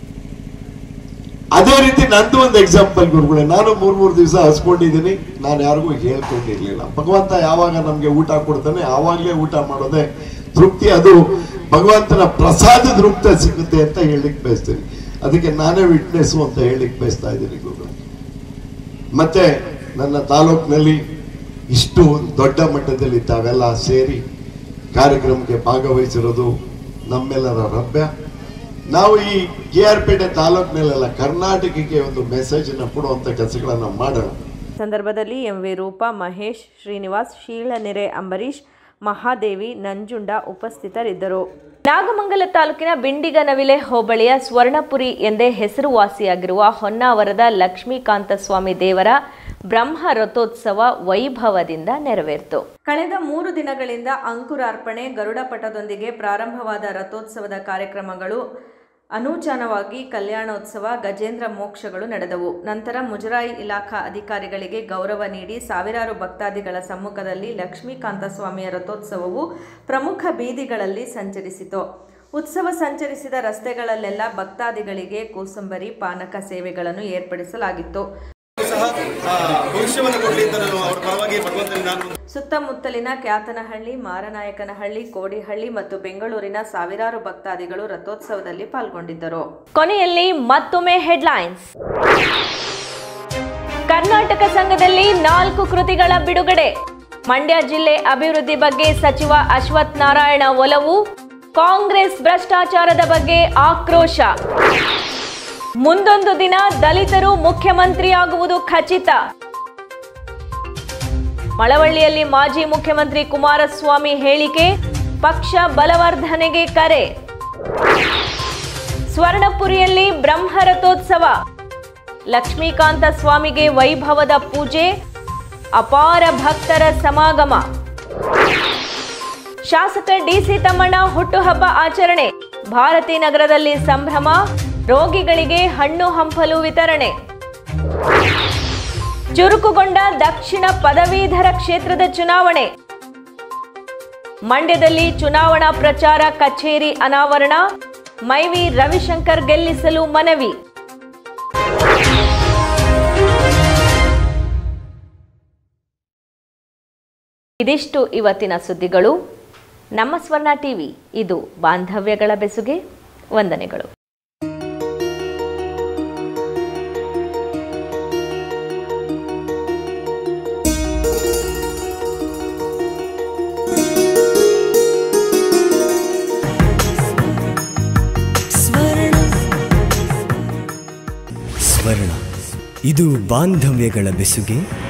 Speaker 11: ಅದೇ ರೀತಿ ನಂದು ಒಂದು ಎಕ್ಸಾಂಪಲ್ ಗುರುಗಳೇ ನಾನು ಮೂರ್ ಮೂರ್ ದಿವಸ ಹಸ್ಕೊಂಡಿದ್ದೀನಿ ನಾನು ಯಾರಿಗೂ ಹೇಳ್ಕೊಂಡಿರ್ಲಿಲ್ಲ ಭಗವಂತ ಯಾವಾಗ ನಮ್ಗೆ ಊಟ ಕೊಡ್ತಾನೆ ಆವಾಗಲೇ ಊಟ ಮಾಡೋದೇ ತೃಪ್ತಿ ಅದು ಭಗವಂತನ ಪ್ರಸಾದದ ರೂಪ ಸಿಗುತ್ತೆ ಅಂತ ಹೇಳಿಕ್ ಬಯಸ್ತೀನಿ ಅದಕ್ಕೆ ನಾನೇ ವಿಟ್ನೆಸ್ಸು ಅಂತ ಹೇಳಿಕ್ ಬಯಸ್ತಾ ಇದ್ದೀನಿ ಗುರುಗಳು ಮತ್ತೆ ನನ್ನ ತಾಲೂಕಿನಲ್ಲಿ ಇಷ್ಟು ದೊಡ್ಡ ಮಟ್ಟದಲ್ಲಿ ತಾವೆಲ್ಲ ಸೇರಿ ಕಾರ್ಯಕ್ರಮಕ್ಕೆ ಭಾಗವಹಿಸಿರೋದು ನಮ್ಮೆಲ್ಲರ ರಭ್ಯ ನಾವು ಈ ಕೆ ಆರ್ ಪೇಟೆ ತಾಲೂಕಿನಲ್ಲೆಲ್ಲ ಕರ್ನಾಟಕಕ್ಕೆ ಒಂದು ಮೆಸೇಜ್ ಅನ್ನ ಕೊಡುವಂತ ಕೆಲಸಗಳನ್ನ ಮಾಡೋಣ
Speaker 1: ಸಂದರ್ಭದಲ್ಲಿ ಎಂವಿ ರೂಪಾ ಮಹೇಶ್ ಶ್ರೀನಿವಾಸ್ ಶೀಲನೆರೆ ಅಂಬರೀಶ್ ಮಹಾದೇವಿ ನಂಜುಂಡ ಉಪಸ್ಥಿತರಿದ್ದರು ನಾಗಮಂಗಲ ತಾಲೂಕಿನ ಬಿಂಡಿಗನವಿಲೆ ಹೋಬಳಿಯ ಸ್ವರ್ಣಪುರಿ ಎಂದೇ ಹೆಸರುವಾಸಿಯಾಗಿರುವ ಹೊನ್ನಾವರದ ಲಕ್ಷ್ಮೀಕಾಂತ ಸ್ವಾಮಿ ದೇವರ ಬ್ರಹ್ಮ ರಥೋತ್ಸವ ವೈಭವದಿಂದ ನೆರವೇರಿತು ಕಳೆದ ಮೂರು ದಿನಗಳಿಂದ ಅಂಕುರಾರ್ಪಣೆ ಗರುಡ ಪಟದೊಂದಿಗೆ ಪ್ರಾರಂಭವಾದ ರಥೋತ್ಸವದ ಕಾರ್ಯಕ್ರಮಗಳು ಅನೂಚಾನವಾಗಿ ಕಲ್ಯಾಣೋತ್ಸವ ಗಜೇಂದ್ರ ಮೋಕ್ಷಗಳು ನಡೆದವು ನಂತರ ಮುಜರಾಯಿ ಇಲಾಖಾ ಅಧಿಕಾರಿಗಳಿಗೆ ಗೌರವ ನೀಡಿ ಸಾವಿರಾರು ಭಕ್ತಾದಿಗಳ ಸಮ್ಮುಖದಲ್ಲಿ ಲಕ್ಷ್ಮೀಕಾಂತ ಸ್ವಾಮಿಯ ರಥೋತ್ಸವವು ಪ್ರಮುಖ ಬೀದಿಗಳಲ್ಲಿ ಸಂಚರಿಸಿತು ಉತ್ಸವ ಸಂಚರಿಸಿದ ರಸ್ತೆಗಳಲ್ಲೆಲ್ಲ ಭಕ್ತಾದಿಗಳಿಗೆ ಕೋಸಂಬರಿ ಪಾನಕ ಸೇವೆಗಳನ್ನು ಏರ್ಪಡಿಸಲಾಗಿತ್ತು
Speaker 12: ಸಹ ಆ, ಭವಿಷ್ಯವನ್ನು ಕೊಡಲಿ ಅಂತ ನಾನು ಅವ್ರ ಪರವಾಗಿ ಭಗವಂತನ ನಾನು
Speaker 1: ಸುತ್ತಮುತ್ತಲಿನ ಕ್ಯಾತನಹಳ್ಳಿ ಮಾರನಾಯಕನಹಳ್ಳಿ ಕೋಡಿಹಳ್ಳಿ ಮತ್ತು ಬೆಂಗಳೂರಿನ ಸಾವಿರಾರು ಭಕ್ತಾದಿಗಳು ರಥೋತ್ಸವದಲ್ಲಿ ಪಾಲ್ಗೊಂಡಿದ್ದರು ಕೊನೆಯಲ್ಲಿ ಮತ್ತೊಮ್ಮೆ ಹೆಡ್ಲೈನ್ಸ್ ಕರ್ನಾಟಕ ಸಂಘದಲ್ಲಿ ನಾಲ್ಕು ಕೃತಿಗಳ ಬಿಡುಗಡೆ ಮಂಡ್ಯ ಜಿಲ್ಲೆ ಅಭಿವೃದ್ಧಿ ಬಗ್ಗೆ ಸಚಿವ ಅಶ್ವಥ್ ನಾರಾಯಣ ಒಲವು ಕಾಂಗ್ರೆಸ್ ಭ್ರಷ್ಟಾಚಾರದ ಬಗ್ಗೆ ಆಕ್ರೋಶ ಮುಂದೊಂದು ದಿನ ದಲಿತರು ಮುಖ್ಯಮಂತ್ರಿಯಾಗುವುದು ಖಚಿತ ಮಳವಳ್ಳಿಯಲ್ಲಿ ಮಾಜಿ ಮುಖ್ಯಮಂತ್ರಿ ಕುಮಾರಸ್ವಾಮಿ ಹೇಳಿಕೆ ಪಕ್ಷ ಬಲವರ್ಧನೆಗೆ ಕರೆ ಸ್ವರ್ಣಪುರಿಯಲ್ಲಿ ಬ್ರಹ್ಮರಥೋತ್ಸವ ಲಕ್ಷ್ಮೀಕಾಂತ ಸ್ವಾಮಿಗೆ ವೈಭವದ ಪೂಜೆ ಅಪಾರ ಭಕ್ತರ ಸಮಾಗಮ ಶಾಸಕ ಡಿಸಿ ತಮ್ಮಣ್ಣ ಹುಟ್ಟುಹಬ್ಬ ಆಚರಣೆ ಭಾರತಿ ನಗರದಲ್ಲಿ ಸಂಭ್ರಮ ರೋಗಿಗಳಿಗೆ ಹಣ್ಣು ಹಂಪಲು ವಿತರಣೆ ಚುರುಕುಗೊಂಡ ದಕ್ಷಿಣ ಪದವೀಧರ ಕ್ಷೇತ್ರದ ಚುನಾವಣೆ ಮಂಡ್ಯದಲ್ಲಿ ಚುನಾವಣಾ ಪ್ರಚಾರ ಕಚೇರಿ ಅನಾವರಣ ಮೈವಿ ರವಿಶಂಕರ್ ಗೆಲ್ಲಿಸಲು ಮನವಿ ಇದಿಷ್ಟು ಇವತ್ತಿನ ಸುದ್ದಿಗಳು ನಮ್ಮ ಸ್ವರ್ಣ ಟಿವಿ ಇದು ಬಾಂಧವ್ಯಗಳ ಬೆಸುಗೆ ವಂದನೆಗಳು
Speaker 13: ಸ್ವರ್ಣ ಇದು ಬಾಂಧವ್ಯಗಳ ಬೆಸುಗೆ